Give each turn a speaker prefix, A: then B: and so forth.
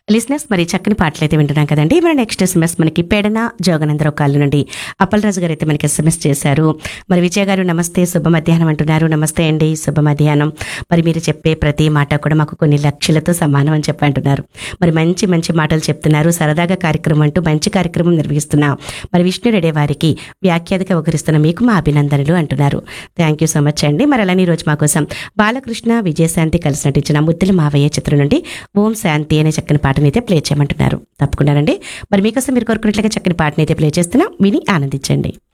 A: listeners మరి చక్కని పాటలు అయితే వింటున్నాం కదండి మరి నెక్స్ట్ ఎస్ఎంఎస్ మనకి పెడన జోగనందరావు కాళ్ళు నుండి అప్పలరాజు గారు అయితే మనకి ఎస్ఎంఎస్ చేశారు మరి విజయ గారు నమస్తే శుభ మధ్యాహ్నం అంటున్నారు నమస్తే అండి శుభ మధ్యాహ్నం మరి మీరు చెప్పే ప్రతి మాట కూడా మాకు కొన్ని లక్షలతో సమానం అని చెప్పి అంటున్నారు మరి మంచి మంచి మాటలు చెప్తున్నారు సరదాగా కార్యక్రమం అంటూ మంచి కార్యక్రమం నిర్వహిస్తున్నా మరి విష్ణు రెడ్డి వారికి వ్యాఖ్యాతగా ఒకరిస్తున్న మీకు మా అభినందనలు అంటున్నారు థ్యాంక్ యూ సో మచ్ అండి మరి అలానే ఈ రోజు మా కోసం బాలకృష్ణ విజయశాంతి కలిసి నటించిన ముద్దుల మావయ్య చిత్రం నుండి ఓం శాంతి అనే చక్కని పాటని అయితే ప్లే చేయమంటున్నారు తప్పకుండానండి మరి మీకోసం మీరు కోరుకున్నట్లుగా చక్కని పాటని అయితే ప్లే చేస్తున్నా విని ఆనందించండి